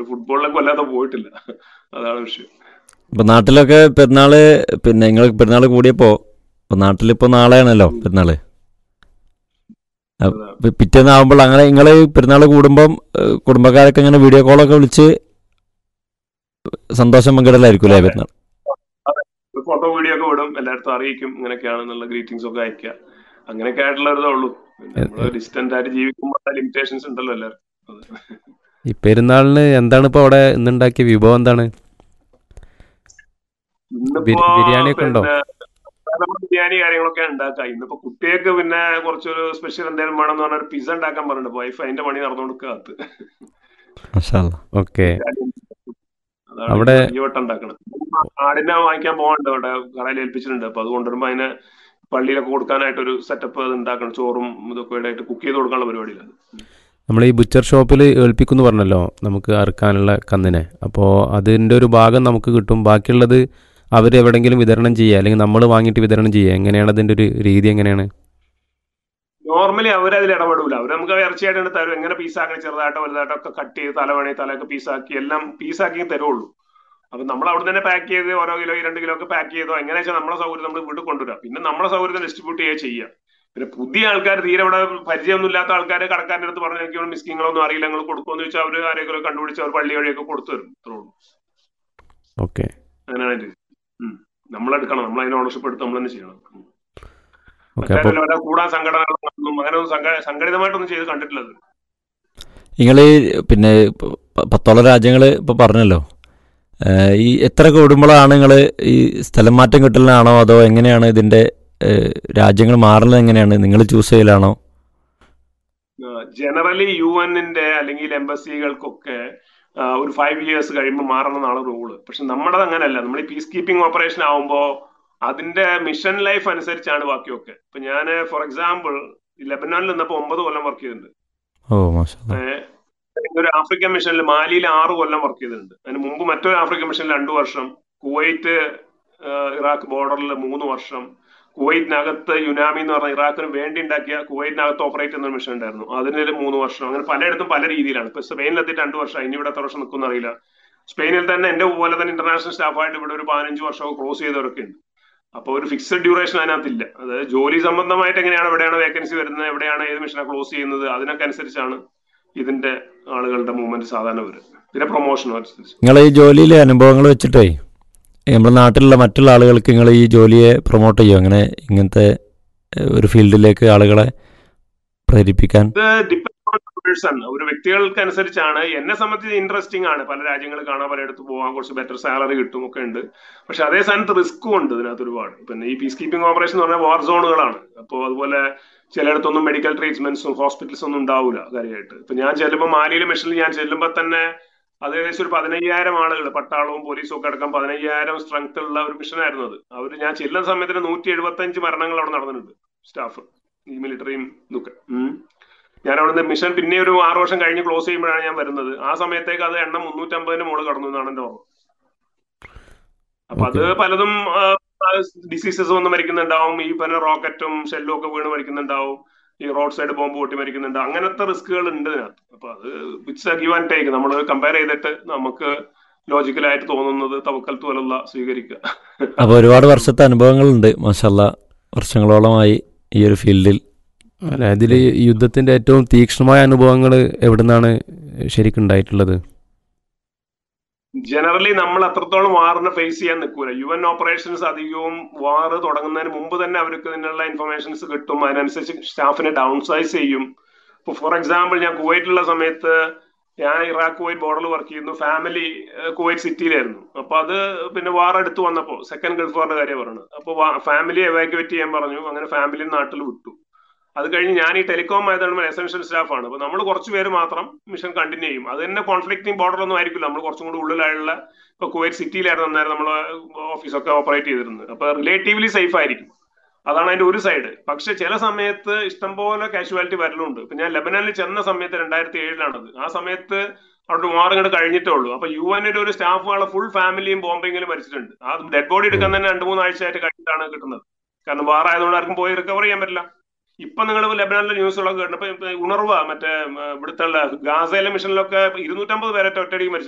ഫുട്ബോളിലൊക്കെ വല്ലാതെ പോയിട്ടില്ല അതാണ് വിഷയം ഇപ്പൊ നാട്ടിലൊക്കെ പെരുന്നാള് പിന്നെ നിങ്ങൾ പെരുന്നാൾ കൂടിയപ്പോ ഇപ്പൊ നാട്ടിലിപ്പോ നാളെയാണല്ലോ പെരുന്നാള് അപ്പൊ പി- പിറ്റേന്നാവുമ്പോൾ അങ്ങനെ നിങ്ങൾ പെരുന്നാൾ കൂടുമ്പം ഏഹ്, കുടുംബക്കാരൊക്കെ ഇങ്ങനെ വീഡിയോ കോളൊക്കെ വിളിച്ച് സന്തോഷം പങ്കിടലായിരിക്കും അല്ലേ പെരുന്നാൾ ഫോട്ടോ വീഡിയോ ഒക്കെ വിടും എല്ലായിടത്തും അറിയിക്കും ഇങ്ങനെയൊക്കെയാണെന്നുള്ള ഗ്രീറ്റിംഗ്സ് ഒക്കെ അയക്കുക അങ്ങനെയൊക്കെ ആയിട്ടുള്ള ഒരു ഉള്ളൂ ഡിസ്റ്റന്റ് ആയിട്ട് ജീവിക്കുമ്പോൾ ലിമിറ്റേഷൻസ് ഉണ്ടല്ലോ എല്ലാവർക്കും അത്. ഈ പെരുന്നാളിന് എന്താണ് ഇപ്പോൾ അവിടെ ഇന്നുണ്ടാക്കിയ വിഭവം എന്താണ് ഇന്നിപ്പോ ബിരി- ബിരിയാണിയൊക്കെ ഉണ്ടോ? പിന്നെ സാധാരണ ബിരിയാണി കാര്യങ്ങളൊക്കെ ഉണ്ടാക്കാം ഇന്നിപ്പോ കുട്ടികൾക്ക് പിന്നെ കുറച്ചൊരു സ്പെഷ്യൽ എന്തെങ്കിലും വേണമെന്ന് പറഞ്ഞാൽ പിസ്സ ഉണ്ടാക്കാൻ പറഞ്ഞിട്ടുണ്ട് വൈഫ് അതിന്റെ പണി നടന്നുകൊടുക്കാത്ത മാഷാ അല്ലാ. ഓക്കെ അതാണ് അവിടെ- ഈ വട്ടം ഉണ്ടാക്കണം ആടിനെ വാങ്ങിക്കാൻ പോകണ്ട് അവിടെ കടയിൽ ഏൽപ്പിച്ചിട്ടുണ്ട് അപ്പൊ അത് കൊണ്ടുവരുമ്പോ അതിനെ പള്ളിയിലൊക്കെ കൊടുക്കാനായിട്ട് ഒരു സെറ്റപ്പ് അത് ഉണ്ടാക്കണം ചോറും ഇതൊക്കെ ആയിട്ട് കുക്ക് ചെയ്ത് കൊടുക്കാനുള്ള പരിപാടിയിലാണ് നമ്മൾ ഈ ബുച്ചർ ഷോപ്പിൽ ഏൽപ്പിക്കുമെന്ന് പറഞ്ഞല്ലോ നമുക്ക് അറുക്കാനുള്ള കന്നിനെ അപ്പോൾ അതിൻ്റെ ഒരു ഭാഗം നമുക്ക് കിട്ടും ബാക്കിയുള്ളത് അവർ എവിടെയെങ്കിലും വിതരണം ചെയ്യുക അല്ലെങ്കിൽ നമ്മൾ വാങ്ങിയിട്ട് വിതരണം ചെയ്യുക എങ്ങനെയാണ് അതിൻ്റെ ഒരു രീതി എങ്ങനെയാണ് നോർമലി അവർ അതിൽ ഇടപെടൂല അവർ നമുക്ക് ഇറച്ചിയായിട്ട് തരും എങ്ങനെ പീസാക്കണം ചെറുതായിട്ടോ വലുതായിട്ടോ ഒക്കെ കട്ട് ചെയ്ത് തല വേണേ തലയൊക്കെ പീസാക്കി എല്ലാം പീസാക്കി തരുള്ളൂ അപ്പൊ നമ്മൾ അവിടെ തന്നെ പാക്ക് ചെയ്ത് ഓരോ കിലോ രണ്ട് കിലോ ഒക്കെ പാക്ക് ചെയ്തോ എങ്ങനെ വെച്ചാൽ നമ്മളെ സൗകര്യം നമ്മൾ വീട്ടിൽ കൊണ്ടുവരാം പിന്നെ നമ്മളെ സൗകര്യം ഡിസ്ട്രിബ്യൂട്ട് ചെയ്യുക ചെയ്യുക പിന്നെ പുതിയ ആൾക്കാർ തീരെ ഇവിടെ പരിചയമൊന്നും ഇല്ലാത്ത ആൾക്കാർ കടക്കാരൻ്റെ അടുത്ത് പറഞ്ഞു എനിക്ക് മിസ്കിങ്ങളൊന്നും അറിയില്ല നിങ്ങൾ കൊടുക്കുമെന്ന് വെച്ചാൽ അവർ ആരെങ്കിലും കണ്ടുപിടിച്ച് അവർ പള്ളി വഴിയൊക്കെ കൊടുത്തു തരും അത്രേ ഉള്ളൂ ഓക്കെ അങ്ങനെയാണ് അതിന്റെ ഉം. നമ്മളെടുക്കണം നമ്മൾ അതിന് ഓണർഷിപ്പ് എടുത്ത് നമ്മൾ തന്നെ ചെയ്യണം ഉം. ഓക്കെ അപ്പോൾ മറ്റേ വല്ല കൂടാൻ സംഘടനകളൊന്നും അങ്ങനെ ഒന്നും സംഘ- സംഘടിതമായിട്ടൊന്നും ചെയ്ത് കണ്ടിട്ടില്ല ഇത്. നിങ്ങൾ പിന്നെ പ- പ- പത്തോളം രാജ്യങ്ങൾ ഇപ്പോൾ പറഞ്ഞല്ലോ ഏഹ്, ഈ എത്ര കൂടുമ്പോഴാണ് നിങ്ങൾ ഈ സ്ഥലം മാറ്റം കിട്ടലാണോ അതോ എങ്ങനെയാണ് ഇതിന്റെ രാജ്യങ്ങൾ മാറുന്നത് എങ്ങനെയാണ് നിങ്ങൾ ചൂസ് ചെയ്യലാണോ ജനറലി യു എന്നിന്റെ അല്ലെങ്കിൽ എംബസികൾക്കൊക്കെ ആ, ഒരു ഫൈവ് ഇയേഴ്സ് കഴിയുമ്പോൾ മാറണം എന്നാണ് റൂള് പക്ഷെ നമ്മുടെ അങ്ങനെയല്ല നമ്മൾ ഈ പീസ് കീപ്പിംഗ് ഓപ്പറേഷൻ ആവുമ്പോൾ അതിന്റെ മിഷൻ ലൈഫ് അനുസരിച്ചാണ് ബാക്കിയൊക്കെ ഇപ്പൊ ഞാൻ ഫോർ എക്സാമ്പിൾ ലെബനാനിൽ നിന്നപ്പോൾ ഒമ്പത് കൊല്ലം വർക്ക് ചെയ്തിട്ടുണ്ട് ഓ മാഷാ അല്ലാ. ഏഹ് അല്ലെങ്കിൽ ഒരു ആഫ്രിക്കൻ മിഷനിൽ മാലിയിൽ ആറ് കൊല്ലം വർക്ക് ചെയ്തിട്ടുണ്ട് അതിന് മുമ്പ് മറ്റൊരു ആഫ്രിക്കൻ മിഷനിൽ രണ്ടു വർഷം കുവൈറ്റ് ഏഹ് ഇറാഖ് ബോർഡറിൽ മൂന്ന് വർഷം കുവൈറ്റിനകത്ത് യുനാമി എന്ന് പറഞ്ഞ ഇറാഖിന് വേണ്ടി ഉണ്ടാക്കിയ കുവൈറ്റിനകത്ത് ഓപ്പറേറ്റ് ചെയ്യുന്ന ഒരു മിഷൻ ഉണ്ടായിരുന്നു അതിന് മൂന്ന് വർഷം അങ്ങനെ പലയിടത്തും പല രീതിയിലാണ് ഇപ്പൊ സ്പെയിനിലെത്തിയിട്ട് രണ്ടു വർഷം ഇനി ഇവിടെ എത്ര വർഷം നിൽക്കുന്ന അറിയില്ല സ്പെയിനിൽ തന്നെ എന്റെ പോലെ തന്നെ ഇന്റർനാഷണൽ സ്റ്റാഫായിട്ട് ഇവിടെ ഒരു പതിനഞ്ച് വർഷമൊക്കെ ക്രോസ് ചെയ്തവരൊക്കെ ഉണ്ട് അപ്പോൾ ഒരു ഫിക്സഡ് ഡ്യൂറേഷൻ അതിനകത്തില്ല അതായത് ജോലി സംബന്ധമായിട്ട് എങ്ങനെയാണ് എവിടെയാണ് വേക്കൻസി വരുന്നത് എവിടെയാണ് ഏത് മിഷനെ ക്ലോസ് ചെയ്യുന്നത് അതിനൊക്കെ അനുസരിച്ചാണ് ഇതിന്റെ ആളുകളുടെ മൂവ്മെന്റ് സാധാരണ വരും പിന്നെ പ്രൊമോഷനും അനുസരിച്ച് നിങ്ങൾ ഈ ജോലിയിലെ അനുഭവങ്ങൾ വെച്ചിട്ടേ നമ്മുടെ നാട്ടിലുള്ള മറ്റുള്ള ആളുകൾക്ക് നിങ്ങൾ ഈ ജോലിയെ പ്രൊമോട്ട് ചെയ്യുമോ അങ്ങനെ ഇങ്ങനത്തെ ഏഹ്, ഒരു ഫീൽഡിലേക്ക് ആളുകളെ പ്രേരിപ്പിക്കാൻ ഇത് ഡിപ്പെൻഡ് ഓൺ പേഴ്സൺ ഒരു വ്യക്തികൾക്ക് അനുസരിച്ചാണ് എന്നെ സംബന്ധിച്ച് ഇൻട്രസ്റ്റിംഗ് ആണ് പല രാജ്യങ്ങൾ കാണാൻ പലയിടത്ത് പോകാൻ കുറച്ച് ബെറ്റർ സാലറി കിട്ടും ഒക്കെ ഉണ്ട് പക്ഷെ അതേ സ്ഥാനത്ത് റിസ്ക്കും ഉണ്ട് ഇതിനകത്ത് ഒരുപാട് പിന്നെ ഈ പീസ് കീപ്പിംഗ് ഓപ്പറേഷൻ എന്ന് പറഞ്ഞാൽ വാർ സോണുകളാണ് അപ്പോൾ അതുപോലെ ചിലയിടത്തൊന്നും മെഡിക്കൽ ട്രീറ്റ്മെന്റ്സും ഹോസ്പിറ്റൽസ് ഒന്നും ഉണ്ടാവില്ല കാര്യമായിട്ട് ഇപ്പൊ ഞാൻ ചെല്ലുമ്പോൾ മാലിയിലെ മിഷനിൽ ഞാൻ ചെല്ലുമ്പോൾ തന്നെ അത് ഏകദേശം ഒരു പതിനയ്യായിരം ആളുകൾ പട്ടാളവും പോലീസും ഒക്കെ അടക്കം പതിനയ്യായിരം സ്ട്രെങ്ത് ഉള്ള ഒരു മിഷനായിരുന്നു അത് അവർ ഞാൻ ചെല്ലുന്ന സമയത്തിന് നൂറ്റി എഴുപത്തി അഞ്ച് മരണങ്ങൾ അവിടെ നടന്നിട്ടുണ്ട് സ്റ്റാഫ് ഈ മിലിറ്ററിയും ഇതൊക്കെ ഉം. ഞാൻ അവിടുന്ന് മിഷൻ പിന്നെ ഒരു ആറ് വർഷം കഴിഞ്ഞ് ക്ലോസ് ചെയ്യുമ്പോഴാണ് ഞാൻ വരുന്നത് ആ സമയത്തേക്ക് അത് എണ്ണം മുന്നൂറ്റമ്പതിന് മുകളിൽ കടന്നു എന്നാണ് എന്റെ ഓർമ്മ അപ്പൊ അത് പലതും ഡിസീസസ് വന്ന് മരിക്കുന്നുണ്ടാവും ഈ പറഞ്ഞ റോക്കറ്റും ഷെല്ലും ഒക്കെ വീണ് മരിക്കുന്നുണ്ടാവും ഈ റോഡ് സൈഡ് ബോംബ് പൊട്ടി മരിക്കുന്നുണ്ട് അങ്ങനത്തെ റിസ്കുകൾ ഉണ്ട് ഇതിനകത്ത് അപ്പൊ അത് ഇറ്റ്സ് ഗിവ് ആൻഡ് ടേക്ക് നമ്മൾ കമ്പയർ ചെയ്തിട്ട് നമുക്ക് ലോജിക്കലായിട്ട് തോന്നുന്നത് തവക്കൽ തോലുള്ള സ്വീകരിക്കുക അപ്പോൾ ഒരുപാട് വർഷത്തെ അനുഭവങ്ങളുണ്ട് മാഷല്ല വർഷങ്ങളോളമായി ഈ ഒരു ഫീൽഡിൽ അല്ല ഇതിൽ യുദ്ധത്തിൻ്റെ ഏറ്റവും തീക്ഷ്ണമായ അനുഭവങ്ങൾ എവിടെ നിന്നാണ് ശരിക്കും ഉണ്ടായിട്ടുള്ളത് ജനറലി നമ്മൾ അത്രത്തോളം വാറിനെ ഫേസ് ചെയ്യാൻ നിൽക്കൂല യു എൻ ഓപ്പറേഷൻസ് അധികവും വാർ തുടങ്ങുന്നതിന് മുമ്പ് തന്നെ അവർക്ക് ഇതിനുള്ള ഇൻഫർമേഷൻസ് കിട്ടും അതിനനുസരിച്ച് സ്റ്റാഫിനെ ഡൗൺ സൈസ് ചെയ്യും ഇപ്പൊ ഫോർ എക്സാമ്പിൾ ഞാൻ കുവൈറ്റിലുള്ള സമയത്ത് ഞാൻ ഇറാഖ് കുവൈറ്റ് ബോർഡറിൽ വർക്ക് ചെയ്യുന്നു ഫാമിലി കുവൈറ്റ് സിറ്റിയിലായിരുന്നു അപ്പൊ അത് പിന്നെ വാർ അടുത്ത് വന്നപ്പോ സെക്കൻഡ് ഗൾഫ് വാറിന്റെ കാര്യം പറയുന്നത് അപ്പൊ ഫാമിലി എവാക്യുവേറ്റ് ചെയ്യാൻ പറഞ്ഞു അങ്ങനെ ഫാമിലി നാട്ടിൽ വിട്ടു അത് കഴിഞ്ഞ് ഞാൻ ഈ ടെലികോം ആയതുകൊണ്ട് എസെൻഷ്യൽ സ്റ്റാഫാണ് അപ്പൊ നമ്മൾ കുറച്ച് പേര് മാത്രം മിഷൻ കണ്ടിന്യൂ ചെയ്യും അത് തന്നെ കോൺഫ്ലിക്റ്റിംഗ് ബോർഡർ ഒന്നും ആയിരിക്കില്ല നമ്മൾ കുറച്ചും കൂടി ഉള്ളിലായുള്ള ഇപ്പൊ കുവൈറ്റ് സിറ്റിയിലായിരുന്നു അന്നേരം നമ്മൾ ഓഫീസൊക്കെ ഓപ്പറേറ്റ് ചെയ്തിരുന്നത് അപ്പൊ റിലേറ്റീവ്ലി സേഫ് ആയിരിക്കും അതാണ് അതിന്റെ ഒരു സൈഡ് പക്ഷെ ചില സമയത്ത് ഇഷ്ടംപോലെ കാഷ്വാലിറ്റി വരലുണ്ട് ഇപ്പൊ ഞാൻ ലെബനാനിൽ ചെന്ന സമയത്ത് രണ്ടായിരത്തി ഏഴിലാണത് ആ സമയത്ത് അവിടെ വാർ ഇങ്ങോട്ട് കഴിഞ്ഞിട്ടേ ഉള്ളൂ അപ്പൊ യു എന്നിന്റെ ഒരു സ്റ്റാഫുകളെ ഫുൾ ഫാമിലിയും ബോംബിങ്ങിലും മരിച്ചിട്ടുണ്ട് ആ ഡെഡ് ബോഡി എടുക്കാൻ തന്നെ രണ്ട് മൂന്ന് ആഴ്ചയായിട്ട് കഴിഞ്ഞിട്ടാണ് കിട്ടുന്നത് കാരണം വാർ ആയതുകൊണ്ട് ആർക്കും പോയി റിക്കവർ ചെയ്യാൻ പറ്റില്ല ഇപ്പൊ നിങ്ങൾ ലെബനാനിലെ ന്യൂസുകളൊക്കെ കേട്ടപ്പോ ഉണർവ മറ്റേ ഇവിടുത്തെ ഗാസയിലെ മിഷനിലൊക്കെ ഇരുന്നൂറ്റമ്പത് പേരെ ഒറ്റയടിക്ക് മരിച്ചു